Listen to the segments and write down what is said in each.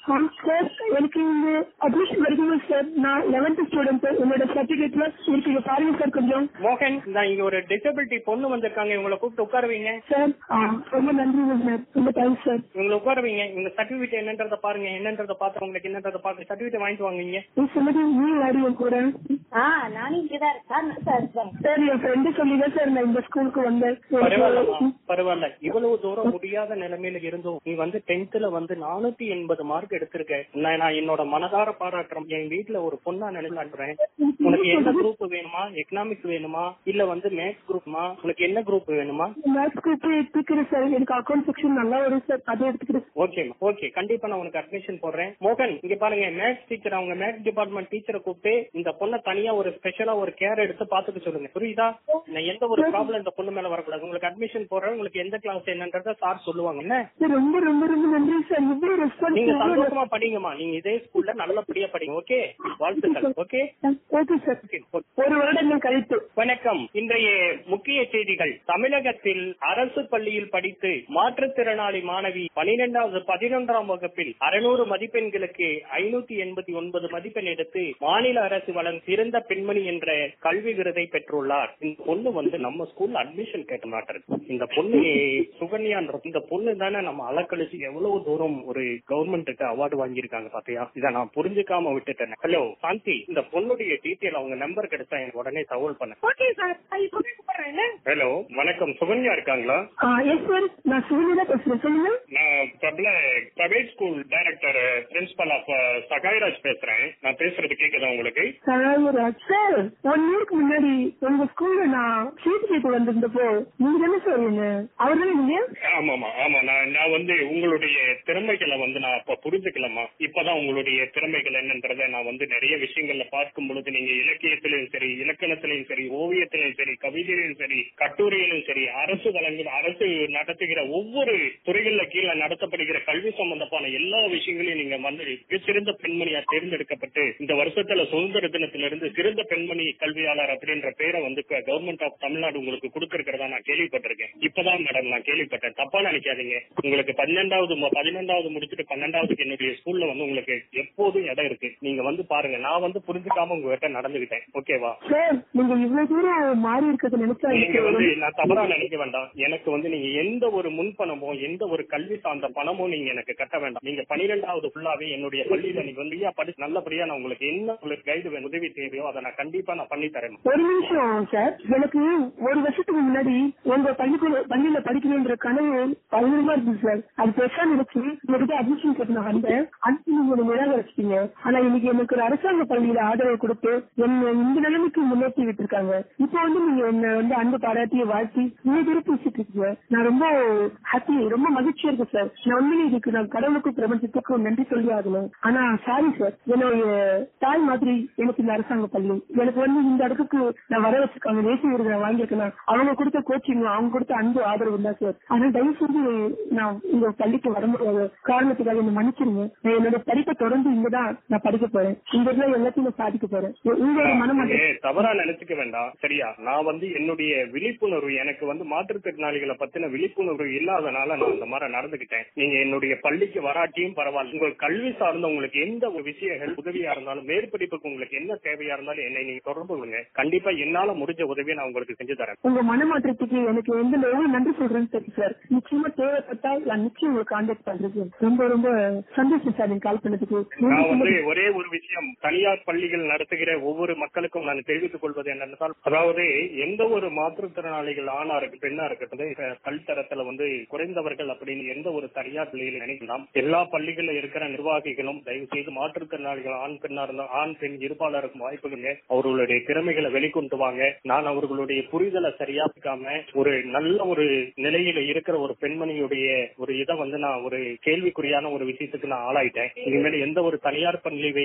Sir எனக்கு இந்த admission கிடைக்குமா சார் நான் லெவன்த் ஸ்டூடெண்ட் என்னோட சர்டிபிகேட்ல இருக்கு இங்க பாருங்க சார் கொஞ்சம் மோகன் இந்த இங்க ஒரு டிசபிலிட்டி பொண்ணு வந்திருக்காங்க இவங்களை கூப்பிட்டு உட்கார வைங்க சார் ஆ, ரொம்ப நன்றி சார் ரொம்ப தேங்க்ஸ் சார் இவங்களை உட்கார வைங்க இவங்க சர்டிபிகேட் என்னன்றத பாருங்க என்னன்றத பார்த்து உங்களுக்கு என்னன்றத பார்த்து சர்டிபிகேட் வாங்கிட்டு வாங்குவீங்க நீ சொன்னது நீ யாரு என் கூட ஆ நானும் இங்கதான் இருக்கேன் சார் சார் சார் என் ஃப்ரெண்டு சொல்லிதான் சார் நான் இந்த ஸ்கூலுக்கு வந்தேன் பரவாயில்லம்மா எனக்கு- பரவாயில்ல இவ்வளவு தூரம் முடியாத நிலைமையில இருந்தும் நீ வந்து டென்த்ல வந்து நானூத்தி எண்பது மார்க் எடுத்திருக்க நான் நான் என்னோட மனதார பாராட்டுறேன் என் வீட்டுல ஒரு பொண்ணா நினைச்சுறேன் உனக்கு எந்த குரூப் வேணுமா எக்கனாமிக்ஸ் வேணுமா இல்ல வந்து மேத்ஸ் குரூப்மா உனக்கு என்ன குரூப் வேணுமா மேத்ஸ் குரூப் எடுத்துக்கிறேன் சார் எனக்கு அக்கௌண்ட் செக்ஷன் நல்லா வரும் சார் அதை எடுத்துக்கிறேன் ஓகேம்மா ஓகே கண்டிப்பா நான் உனக்கு அட்மிஷன் போடுறேன் மோகன் இங்க பாருங்க மேத்ஸ் டீச்சர் அவங்க மேத்ஸ் டிபார்ட்மெண்ட் டீச்சரை கூப்பிட்டு இந்த பொண்ணை தனியா ஒரு ஸ்பெஷலா ஒரு கேர் எடுத்து பாத்துக்க சொல்லுங்க புரியுதா நான் எந்த ஒரு ப்ராப்ளம் இந்த பொண்ணு மேல வரக்கூடாது உங்களுக்கு அட்மிஷன் போடுறேன் உங்களுக்கு எந்த கிளாஸ் என்னன்றத சார் சொல்லுவாங்க என்ன சார் ரொம்ப ரொம்ப ரொம்ப நன்றி சார் இவ்வளவு நீங்க ரெஸ்பான்ஸ் சந்தோஷமா படிங்கம்மா நீங்க இதே ஸ்கூல்ல நல்லபடியா படிங்க ஓகே வாழ்த்துக்கள் ஓகே ஓகே சார் ஓகே ஒரு வருடங்கள் கழித்து வணக்கம் இன்றைய முக்கிய செய்திகள் தமிழகத்தில் அரசு பள்ளியில் படித்து மாற்றுத்திறனாளி மாணவி பனிரெண்டாவது பதினொன்றாம் வகுப்பில் அறுநூறு மதிப்பெண்களுக்கு ஐநூத்தி எண்பத்தி ஒன்பது மதிப்பெண் எடுத்து மாநில அரசு வழங்கும் சிறந்த பெண்மணி என்ற கல்வி விருதை பெற்றுள்ளார் இந்த பொண்ணு வந்து நம்ம ஸ்கூல்ல அட்மிஷன் கேட்க மாட்டிருக்கு இந்த பொண்ணு சுகன்யான்ற இந்த பொண்ணு தானே நம்ம அலக்கழிச்சு எவ்வளவு தூரம் ஒரு கவர்மெண்ட்டுக்கு அவார்டு வாங்கியிருக்காங்க பாத்தியா இதை நான் புரிஞ்சுக்காம விட்டுட்டேன் ஹலோ சாந்தி இந்த பொண்ணுடைய டீட்டெயில் அவங்க நம்பர் கிடைச்சா எனக்கு உடனே தகவல் பண்ண ஓகே சார் இப்போ கூப்பிடுறேன் ஹலோ வணக்கம் சுகன்யா இருக்காங்களா எஸ் சார் நான் சிவனிதா பேசுறேன் சொல்லுங்க நான் பிரபல private school director principal of Sahayaraj பேசுறேன் நான் பேசுறது கேக்குதா உங்களுக்கு சகாயராஜ் சார் ஒன் இயர்க்கு முன்னாடி உங்க ஸ்கூல்ல நான் சீட் கேட்டு வந்திருந்தப்போ நீங்க என்ன சொல்றீங்க அவர் தானே நீங்க ஆமாமா ஆமா நான் நான் வந்து உங்களுடைய திறமைகளை வந்து நான் அப்ப புரிஞ்சுக்கலாமா இப்பதான் உங்களுடைய திறமைகள் என்னன்றத நான் வந்து நிறைய விஷயங்கள்ல பார்க்கும் பொழுது நீங்க இலக்கியத்திலையும் சரி இலக்கணத்திலையும் சரி ஓவியத்திலையும் சரி கவிதையிலும் சரி கட்டுரையிலும் சரி அரசு வழங்குற அரசு நடத்துகிற ஒவ்வொரு துறைகள்ல கீழே நடத்தப்படுகிற கல்வி சம்பந்தமான எல்லா விஷயங்களையும் நீங்க வந்து மிகச்சிறந்த பெண்மணியா தேர்ந்தெடுக்கப்பட்டு இந்த வருஷத்துல சுதந்திர தினத்திலிருந்து சிறந்த பெண்மணி கல்வியாளர் அப்படின்ற பேரை வந்து கவர்மெண்ட் ஆஃப் தமிழ்நாடு உங்களுக்கு கொடுத்திருக்கிறதா நான் கேள்விப்பட்டிருக்கேன் இப்பதான் மேடம் நான் கேள்விப்பட்டேன் தப்பா நினைக்காதீங்க உங்களுக்கு பன்னெண்டாவது மு- பதினொன்றாவது முடிச்சுட்டு பன்னெண்டாவதுக்கு என்னுடைய ஸ்கூல்ல வந்து உங்களுக்கு எப்போதும் இடம் இருக்கு நீங்க வந்து பாருங்க நான் வந்து புரிஞ்சுக்காம உங்ககிட்ட நடந்துகிட்டேன் ஓகேவா சார் நீங்க இவ்வளவு தூரம் மாறி இருக்கிறது நினைச்சா நீங்க எனக்கு வந்து ரொம்ப- நான் தவறா நினைக்க வேண்டாம் எனக்கு வந்து நீங்க எந்த ஒரு முன்பணமோ எந்த ஒரு கல்வி சார்ந்த பணமோ நீங்க எனக்கு கட்ட வேண்டாம் நீங்க பனிரெண்டாவது ஃபுல்லாவே என்னுடைய பள்ளியில நீங்க வந்து ஐயா படிச்சு நல்லபடியா நான் உங்களுக்கு என்ன உங்களுக்கு கைடு வேணும் உதவி தேவையோ அதை நான் கண்டிப்பா நான் பண்ணி தரேன் ஒரு நிமிஷம் சார் எனக்கு ஒரு வருஷத்துக்கு முன்னாடி உங்க பள்ளிக்கூட பள்ளியில படிக்கணுன்ற கனவு பயங்கரமா இருந்துச்சு சார் அது பெருசா நினைச்சு உங்ககிட்ட அட்மிஷன் கேட்டு நான் வந்தேன் அடுத்து நீங்க என்னை நிராகரிச்சிட்டீங்க ஆனா இன்னைக்கு எனக்கு ஒரு அரசாங்க பள்ளியில ஆதரவு கொடுத்து என்ன இந்த நிலைமைக்கு முன்னேற்றி விட்டுருக்காங்க இப்போ வந்து நீங்க என்ன வந்து அன்பு பாராட்டி வாழ்த்தி நீங்க திருப்பி வச்சுட்டு இருக்கீங்க நான் ரொம்ப ஹாப்பி ரொம்ப மகிழ்ச்சியா இருக்கு சார் நான் உண்மையிலே இதுக்கு நான் கடவுளுக்கும் பிரபஞ்சத்துக்கும் நன்றி சொல்லி ஆகணும் ஆனா சாரி சார் என்னுடைய தாய் மாதிரி எனக்கு இந்த அரசாங்க பள்ளி எனக்கு வந்து இந்த இடத்துக்கு நான் வர வச்சிருக்காங்க தேசிய விருது நான் வாங்கியிருக்கேன் அவங்க கொடுத்த கோச்சிங் அவங்க கொடுத்த அன்பு ஆதரவு தான் சார் ஆனா தயவு செஞ்சு நான் இந்த பள்ளிக்கு வர முடியாத காரணத்துக்காக என்ன மன்னிச்சிருங்க நான் என்னோட படிப்பை தொடர்ந்து இங்கதான் நான் படிக்க போறேன் இங்க இருந்தா எல்லாத்தையும் நான் சாதிக்க போறேன் உங்களோட மனமாற்றம் ஏய், தவறா நினைச்சுக்க வேண்டாம் சரியா நான் வந்து என்னுடைய விழிப்புணர்வு எனக்கு வந்து மாற்றுத்திறனாளிகளை பத்தின விழிப்புணர்வு இல்லாதனால நான் அந்த மாதிரி நடந்துகிட்டேன் நீங்க என்னுடைய பள்ளிக்கு வராட்டியும் பரவாயில்ல உங்க கல்வி சார்ந்த உங்களுக்கு எந்த ஒரு விஷயங்கள் உதவியா இருந்தாலும் மேற்படிப்புக்கு உங்களுக்கு என்ன தேவையா இருந்தாலும் என்னை நீங்க தொடர்பு கொள்ளுங்க கண்டிப்பா என்னால முடிஞ்ச உதவியை நான் உங்களுக்கு செஞ்சு தரேன் உங்க மனமாற்றத்துக்கு எனக்கு எந்த எவ்வளவு நன்றி சொல்றேன்னு தெரியும் சார் நிச்சயமா தேவைப்பட்டால் நான் நிச்சயம் உங்களுக்கு கான்டாக்ட் பண்றது ரொம்ப ரொம்ப சந்தோஷம் சார் நீங்க கால் பண்ணதுக்கு நான் வந்து ஒரே ஒரு விஷயம் தனியார் பள்ளிகள் நடத்துகிற ஒவ்வொரு மக்களுக்கும் நான் தெரிவித்துக் கொள்வது என்னென்றால் அதாவது எந்த ஒரு மாற்றுத்திறனாளிகள் ஆணா இருக்கு பெண்ணா இருக்கட்டும் இந்த கல் தரத்துல வந்து குறைந்தவர்கள் அப்படின்னு எந்த ஒரு தனியார் பள்ளியில் நினைக்கலாம் எல்லா பள்ளிகளில் இருக்கிற நிர்வாகிகளும் தயவு செய்து மாற்றுத்திறனாளிகள் ஆண் பெண்ணா இருந்தா ஆண் பெண் இருப்பாளருக்கும் வாய்ப்புகளுங்க அவர்களுடைய திறமைகளை வெளிக்கொண்டு வாங்க நான் அவர்களுடைய புரிதலை சரியாக்காம ஒரு நல்ல ஒரு நிலையில இருக்கிற ஒரு பெண்மணியுடைய ஒரு இதை வந்து நான் ஒரு கேள்விக்குறியான ஒரு விஷயத்துக்கு நான் ஆளாயிட்டேன் இனிமேல் எந்த ஒரு தனியார் பள்ளி வை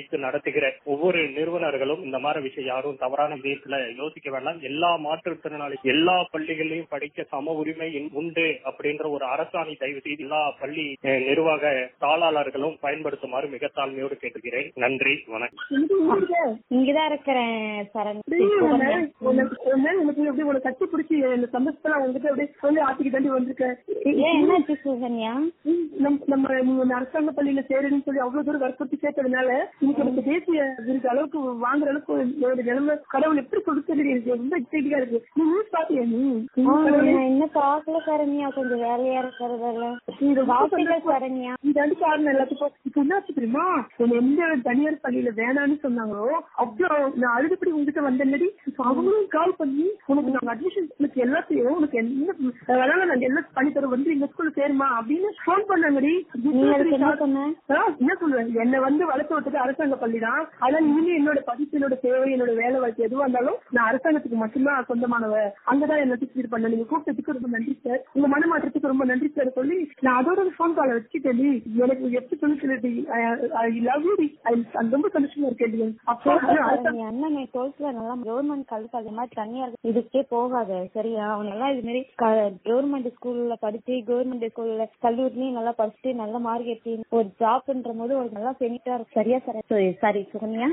வைத்து நடத்துகிற ஒவ்வொரு நிறுவனர்களும் இந்த மாதிரி விஷயம் யாரும் தவறான விதத்துல யோசிக்க வேண்டாம் எல்லா மாற்றுத்திறனாளி எல்லா பள்ளிகளிலும் படிக்க சம உரிமை உண்டு அப்படின்ற ஒரு அரசாணை தயவு செய்து எல்லா பள்ளி அஹ், நிர்வாக தாளாளர்களும் பயன்படுத்துமாறு மிக தாழ்மையோடு கேட்டுக்கிறேன் நன்றி வணக்கம் இது உங்களுக்கு இங்கதான் இருக்கிறேன் சரண் அப்படியே உன்னை- உனக்கு உன்னை எனக்கு எப்படி உனக்கு கட்டி பிடிச்சி இந்த சந்தோஷத்துல உங்ககிட்ட அப்படியே சொல்லி ஆட்டிக்கு தாண்டி வந்திருக்க ஏன் என்னாச்சு சுகன்யா நம்- நம்ம நீங்க இந்த அரசாங்க பள்ளியில சேருன்னு சொல்லி அவ்வளவு தூரம் வற்புறுத்தி சேர்த்ததுனால இன்னைக்கு எனக்கு தேசிய விருது அளவுக்கு வாங்குற அளவுக்கு என்னோட நிலைமை கடவுள் எப்படி கொடுத்தது எனக்கு ரொம்ப எக்ஸைட்டிங்கா இருக்கு நீ நியூஸ் பாத்தியா நீ ஆ, நான் இன்னும் பாக்கல சரண்யா கொஞ்சம் வேலையா இருக்கிறதால இது ரொம்ப பாக்கல சந்தோஷம். சரண்யா இந்த அடி காரணம் எல்லாத்துக்கும் இப்ப என்னாச்சு தெரியுமா என்ன எந்த தனியார் பள்ளியில வேணாம்னு சொன்னாங்களோ அவ்வளவு நான் அழுதுபடி உங்ககிட்ட வந்தேன்னடி இப்ப அவங்களும் கால் பண்ணி உனக்கு நாங்க அட்மிஷன் உனக்கு எல்லாத்தையும் உனக்கு என்ன அதனால நாங்க எல்லாம் பண்ணி தரோம் வந்து எங்க ஸ்கூல்ல சேருமா அப்படின்னு போன் பண்ணாங்கடி நீ அதுக்கு என்ன சொன்ன ஆ, என்ன சொல்லுவேன் என்னை வந்து வளர்த்து விட்டது அரசாங்க பள்ளி தான் அதனால இனிமே என்னோட படிப்பு என்னோட தேவை என்னோட வேலை வாய்ப்பு எதுவா இருந்தாலும் நான் அரசாங்கத்துக்கு மட்டும்தான் சொந்தமானவ அங்கதான் என்ன இது பண்ண நீங்க கூப்பிட்டதுக்கு ரொம்ப நன்றி சார் உங்க மனமாற்றத்துக்கு ரொம்ப நன்றி சார் சொல்லி நான் அதோட போன் காலை வச்சுட்டேன் எனக்கு எப்படி சொல்லி சொல்லிட்டு ஐ லவ் யூ ரொம்ப சந்தோஷமா இருக்கேன் அப்போ அரசாங்க சரண்யா அண்ணன் டுவெல்த்ல நல்லா கவர்மெண்ட் கல்வி அது மாதிரி தனியா இருக்கு இதுக்கே போகாத சரியா அவன் நல்லா இது மாதிரி கவர்மெண்ட் ஸ்கூல்ல படிச்சு கவர்மெண்ட் ஸ்கூல்ல கல்லூரிலயும் நல்லா படிச்சுட்டு நல்ல மார்க் எடுத்து ஒரு ஜாப்ன்ற போது ஒரு நல்லா பெனிட்டா இருக்கு சரியா சரி சரி சுகன்யா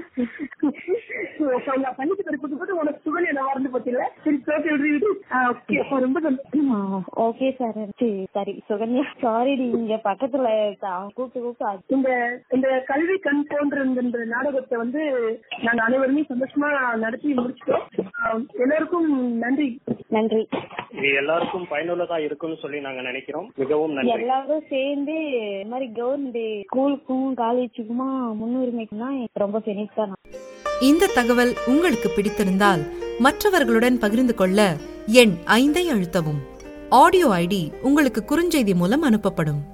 நான் பண்ணிட்டு பிறகு போது உனக்கு சுகன் என்ன மறந்து போச்சுல சரி தோட்டி விட்டு ஓகே ரொம்ப சந்தோஷம் ஓகே சார் சரி சுகன்யா சாரி இங்க பக்கத்துல அவன் கூப்பிட்டு கூப்பிட்டு அது- இந்த இந்த கல்வி கண் போன்ற நாடகத்தை வந்து நாங்க அனைவருமே சந்தோஷமா நடத்தி முடிச்சிட்டோம் ஆஹ் எல்லாருக்கும் நன்றி நன்றி இது எல்லாருக்கும் பயனுள்ளதா இருக்கும்னு சொல்லி நாங்க நினைக்கிறோம் மிகவும் நன்றி எல்லாரும் சேர்ந்து இந்த மாதிரி கவர்மெண்ட் ஸ்கூலுக்கும் காலேஜுக்குமா முன்னுரிமைக்குன்னா ரொம்ப பெனிஃபிட்டா இந்த தகவல் உங்களுக்கு பிடித்திருந்தால் மற்றவர்களுடன் பகிர்ந்து கொள்ள எண் ஐந்தை அழுத்தவும் ஆடியோ ஐடி உங்களுக்கு குறுஞ்செய்தி மூலம் அனுப்பப்படும்